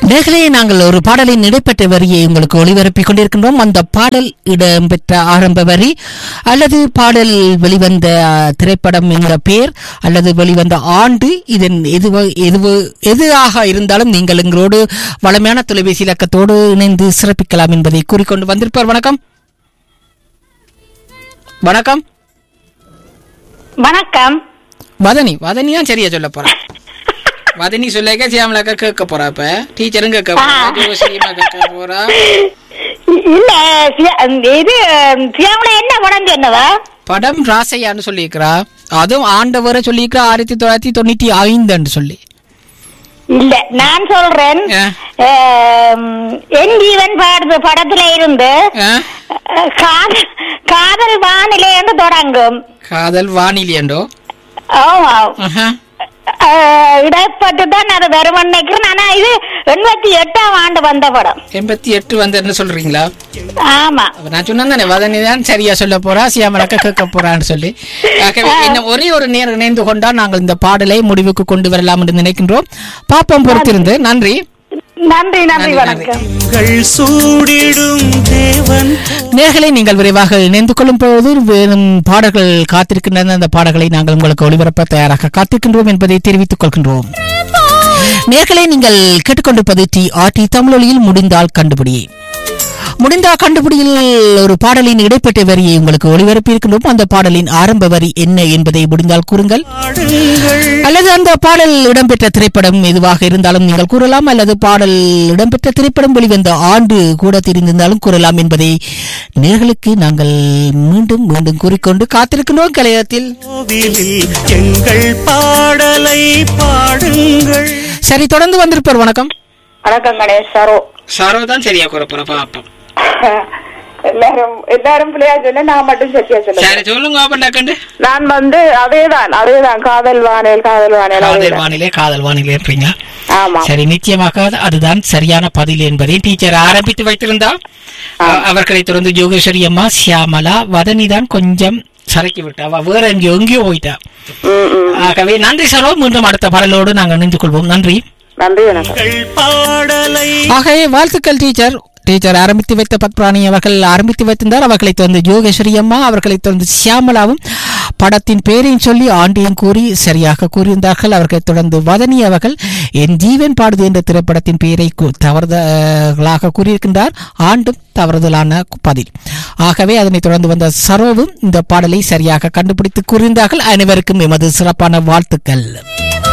நேர்களே நாங்கள் ஒரு பாடலின் இடைப்பெற்ற வரியை உங்களுக்கு ஒளிபரப்பிக் கொண்டிருக்கின்றோம் அந்த பாடல் இடம்பெற்ற ஆரம்ப வரி அல்லது பாடல் வெளிவந்த அஹ், திரைப்படம் என்ற பெயர் அல்லது வெளிவந்த ஆண்டு இதன் எது எது எதுவாக இருந்தாலும் நீங்கள் எங்களோடு வளமையான தொலைபேசி இலக்கத்தோடு இணைந்து சிறப்பிக்கலாம் என்பதை கூறிக்கொண்டு வந்திருப்பார் வணக்கம் வணக்கம் வணக்கம் வதனி வதனி தான் சரியா சொல்ல போறேன் வதனி சொல்லிக்க சியாமலாக்கா கேட்க போறா இப்ப டீச்சரும் கேட்க போறா ஜோசியமா கேட்க போறா இல்ல சியா- இது சியாமல என்ன படம் சொன்னவா படம் ராசையான்னு சொல்லியிருக்கிறா அதுவும் ஆண்டவரை சொல்லியிருக்கிறா ஆயிரத்தி தொள்ளாயிரத்தி தொண்ணூத்தி ஐந்துன்னு சொல்லி இல்ல நான் சொல்றேன் ஆ. ஆம், என் ஜீவன் பாடுது படத்துல இருந்து ஆ? அஹ், காதல் காதல் வானிலை என்று தொடங்கும் காதல் வானிலியண்டோ ஆமா ஆஹா. அஹ், இடைப்பட்டு தான் அது வரும் நினைக்கிறேன் ஆனா இது எண்பத்தி எட்டாம் ஆண்டு வந்த படம் எண்பத்தி எட்டு வந்ததுன்னு சொல்றீங்களா ஆமா அப்ப நான் சொன்னேன் தானே வதனி தான் சரியா சொல்ல போறா சியாமலாக்கா கேட்க போறான்னு சொல்லி ஆகவே இன்னும் ஒரே ஒரு நேரம் இணைந்து கொண்டால் நாங்கள் இந்த பாடலை முடிவுக்கு கொண்டு வரலாம் என்று நினைக்கின்றோம் பாப்பம் பொறுத்திருந்து நன்றி நன்றி நன்றி நன்றி, வணக்கம் கள் சூடிடும் தேவன் நேர்களை நீங்கள் விரைவாக இணைந்து கொள்ளும் போது வேறும் பாடல்கள் காத்திருக்கின்றன அந்த பாடல்களை நாங்கள் உங்களுக்கு ஒளிபரப்ப தயாராக காத்திருக்கின்றோம் என்பதை தெரிவித்துக் கொள்கின்றோம் நேர்களை நீங்கள் கேட்டுக்கொண்டிருப்பது டி ஆர் டி தமிழொலியில் முடிந்தால் கண்டுபிடி முடிந்தால் கண்டுபிடியில் ஒரு பாடலின் இடைப்பட்ட வரியை உங்களுக்கு ஒளிபரப்பி இருக்கின்றோம் அந்த பாடலின் ஆரம்ப வரி என்ன என்பதை முடிந்தால் கூறுங்கள் பாடுங்கள் அல்லது அந்த பாடல் இடம்பெற்ற திரைப்படம் எதுவாக இருந்தாலும் நீங்கள் கூறலாம் அல்லது பாடல் இடம்பெற்ற திரைப்படம் வெளிவந்த ஆண்டு கூட தெரிந்திருந்தாலும் கூறலாம் என்பதை நேர்களுக்கு நாங்கள் மீண்டும் மீண்டும் கூறிக்கொண்டு காத்திருக்கின்றோம் கலையத்தில் கோவிலில் எங்கள் பாடலை பாடுங்கள் சரி தொடர்ந்து வந்திருப்பார் வணக்கம் வணக்கம் கணேஷ் சரோ சாரோ தான் சரியா கூறப்போற பாப்போம் எல்லாரும் எல்லாரும் பிள்ளையா சொன்ன நான் மட்டும் சத்தியா சொல்ல சரி சொல்லுங்க அப்பண்டாக்கண்டு நான் வந்து அதேதான் அதேதான் காதல் வானேல் காதல் வானேல் காதல் அதேதான். வானிலை காதல் வானிலை இருப்பீங்க ஆமா சரி நிச்சயமாக அதுதான் சரியான பதில் என்பதை டீச்சர் ஆரம்பித்து வைத்திருந்தால் அ- அவர்களை தொடர்ந்து யோகேஸ்வரி அம்மா சியாமலா வதனி தான் கொஞ்சம் சரக்கி விட்டா அவ வேற எங்கேயோ எங்கேயோ போயிட்டா ம், ம். ஆகவே நன்றி சரோ மீண்டும் அடுத்த பாடலோடு நாங்கள் இணைந்து கொள்வோம் நன்றி நன்றி வணக்கம் எங்கள் பாடலை ஆகவே வாழ்த்துக்கள் டீச்சர் டீச்சர் ஆரம்பித்து வைத்த பத்ராணி அவர்கள் ஆரம்பித்து வைத்திருந்தார் அவர்களை தொடர்ந்து யோகேஸ்வரி அம்மா அவர்களை தொடர்ந்து சியாமலாவும் படத்தின் பெயரையும் சொல்லி ஆண்டையும் கூறி சரியாக கூறியிருந்தார்கள் அவர்களை தொடர்ந்து வதனி அவர்கள் என் ஜீவன் பாடுது என்ற திரைப்படத்தின் பெயரை கு- தவறுதலாக கூறியிருக்கின்றார் ஆண்டும் தவறுதலான பதில் ஆகவே அதனைத் தொடர்ந்து வந்த சரோவும் இந்த பாடலை சரியாக கண்டுபிடித்து கூறியிருந்தார்கள் அனைவருக்கும் எமது சிறப்பான வாழ்த்துக்கள்